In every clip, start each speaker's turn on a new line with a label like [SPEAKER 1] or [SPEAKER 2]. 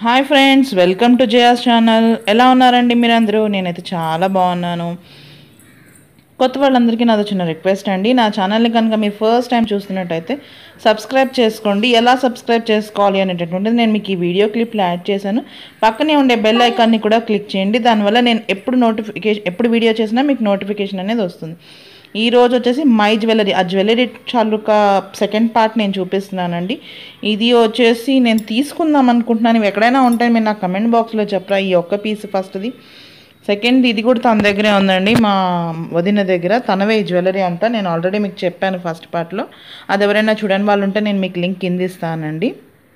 [SPEAKER 1] hi friends welcome to Jaya's channel ఎలా ఉన్నారండి మీరందరూ నేనైతే చాలా బాగున్నాను కొత్త వాళ్ళందరికీ నాది చిన్న రిక్వెస్ట్ అండి నా ఛానల్ని కనుక మీరు ఫస్ట్ టైం చూస్తున్నట్టయితే సబ్స్క్రైబ్ చేసుకోండి ఎలా సబ్స్క్రైబ్ చేసుకోవాలి అనేటటువంటిది నేను మీకు ఈ వీడియో క్లిప్లో యాడ్ చేశాను పక్కనే ఉండే బెల్ ఐకాన్ని కూడా క్లిక్ చేయండి దానివల్ల నేను ఎప్పుడు నోటిఫికేషన్ ఎప్పుడు వీడియో చేసినా మీకు నోటిఫికేషన్ అనేది వస్తుంది ఈ రోజు వచ్చేసి మై జ్యువెలరీ ఆ జ్యువెలరీ చాలుక సెకండ్ పార్ట్ నేను చూపిస్తున్నానండి ఇది వచ్చేసి నేను తీసుకుందాం అనుకుంటున్నాను ఇవి ఎక్కడైనా ఉంటాయి మీరు నా కమెంట్ బాక్స్లో చెప్పరా ఈ ఒక్క పీస్ ఫస్ట్ది సెకండ్ ఇది కూడా తన దగ్గరే ఉందండి మా వదిన దగ్గర తనవే ఈ జ్యువెలరీ అంతా నేను ఆల్రెడీ మీకు చెప్పాను ఫస్ట్ పార్ట్లో అది ఎవరైనా చూడని వాళ్ళు ఉంటే నేను మీకు లింక్ కింద ఇస్తానండి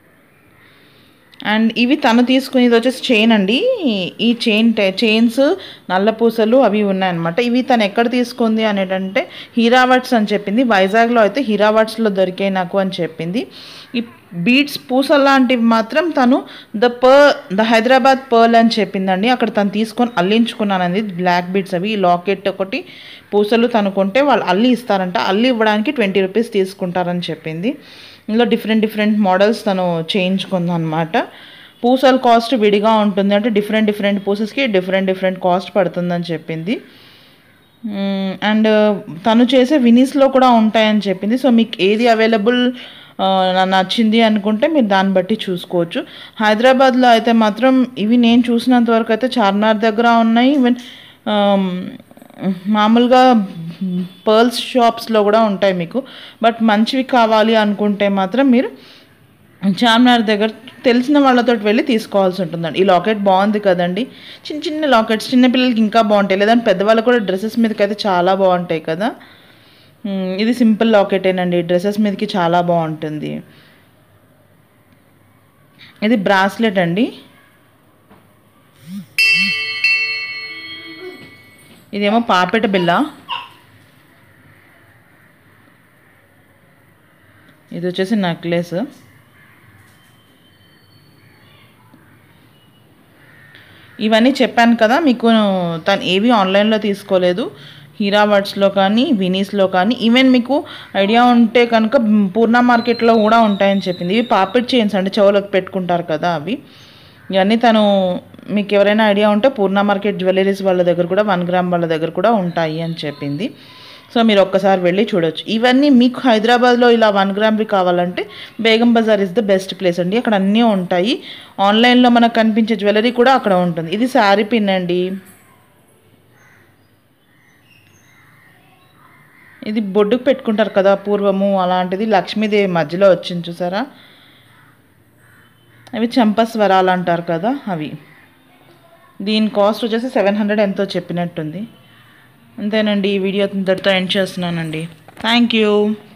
[SPEAKER 1] అండ్ ఇవి తను తీసుకునేది వచ్చేసి చైన్ అండి ఈ చైన్ చైన్స్ నల్ల పూసలు అవి ఉన్నాయన్నమాట ఇవి తను ఎక్కడ తీసుకుంది అనేటంటే హీరావర్డ్స్ అని చెప్పింది వైజాగ్లో అయితే హీరావర్డ్స్లో దొరికాయి నాకు అని చెప్పింది ఈ బీడ్స్ పూసలు లాంటివి మాత్రం తను the per the Hyderabad pearl అని చెప్పిందండి అక్కడ తను తీసుకొని అల్లించుకున్నానండి బ్లాక్ బీడ్స్ అవి ఈ లాకెట్ ఒకటి పూసలు తను కొంటే వాళ్ళు అల్లి ఇస్తారంట అల్లి ఇవ్వడానికి ట్వంటీ రూపీస్ తీసుకుంటారని చెప్పింది ఇందులో డిఫరెంట్ డిఫరెంట్ మోడల్స్ తను చేయించుకుంది అనమాట పూసల కాస్ట్ విడిగా ఉంటుంది అంటే డిఫరెంట్ డిఫరెంట్ పూసెస్కి డిఫరెంట్ డిఫరెంట్ కాస్ట్ పడుతుందని చెప్పింది అండ్ తను చేసే వినీస్లో కూడా ఉంటాయని చెప్పింది సో మీకు ఏది అవైలబుల్ నచ్చింది అనుకుంటే మీరు దాన్ని బట్టి చూసుకోవచ్చు హైదరాబాద్లో అయితే మాత్రం ఇవి నేను చూసినంత వరకు అయితే చార్మినార్ దగ్గర ఉన్నాయి ఈవెన్ మామూలుగా పర్ల్స్ షాప్స్లో కూడా ఉంటాయి మీకు బట్ మంచివి కావాలి అనుకుంటే మాత్రం మీరు చార్మినార్ దగ్గర తెలిసిన వాళ్ళతో వెళ్ళి తీసుకోవాల్సి ఉంటుందండి ఈ లాకెట్ బాగుంది కదండి చిన్న చిన్న లాకెట్స్ చిన్నపిల్లలకి ఇంకా బాగుంటాయి లేదంటే పెద్దవాళ్ళకి కూడా డ్రెస్సెస్ మీదకి అయితే చాలా బాగుంటాయి కదా ఇది సింపుల్ లాకెటేనండి డ్రెస్సెస్ మీదకి చాలా బాగుంటుంది ఇది బ్రాస్లెట్ అండి ఇదేమో పాపెట బిల్ల ఇది వచ్చేసి నెక్లెస్ ఇవన్నీ చెప్పాను కదా మీకు తను ఏవి ఆన్లైన్లో తీసుకోలేదు హీరావర్డ్స్లో కానీ వినీస్లో కానీ ఈవెన్ మీకు ఐడియా ఉంటే కనుక పూర్ణ మార్కెట్లో కూడా ఉంటాయని చెప్పింది ఇవి పాపెట్ చైన్స్ అంటే చెవులకు పెట్టుకుంటారు కదా అవి ఇవన్నీ తను మీకు ఎవరైనా ఐడియా ఉంటే పూర్ణ మార్కెట్ జ్యువెలరీస్ వాళ్ళ దగ్గర కూడా వన్ గ్రామ్ వాళ్ళ దగ్గర కూడా ఉంటాయి అని చెప్పింది సో మీరు ఒక్కసారి వెళ్ళి చూడొచ్చు ఇవన్నీ మీకు హైదరాబాద్లో ఇలా వన్ గ్రామ్వి కావాలంటే Begum Bazaar is the best place అండి అక్కడ అన్నీ ఉంటాయి ఆన్లైన్లో మనకు కనిపించే జ్యువెలరీ కూడా అక్కడ ఉంటుంది ఇది శారీ పిన్ అండి ఇది బొడ్డుకు పెట్టుకుంటారు కదా పూర్వము అలాంటిది లక్ష్మీదేవి మధ్యలో వచ్చింది చూసారా అవి చంపస్వరాలు అంటారు కదా అవి దీని కాస్ట్ వచ్చేసి సెవెన్ హండ్రెడ్ ఎంతో చెప్పినట్టుంది అంతేనండి ఈ వీడియో ఇంతటితో ఎండ్ చేస్తున్నానండి థ్యాంక్ యూ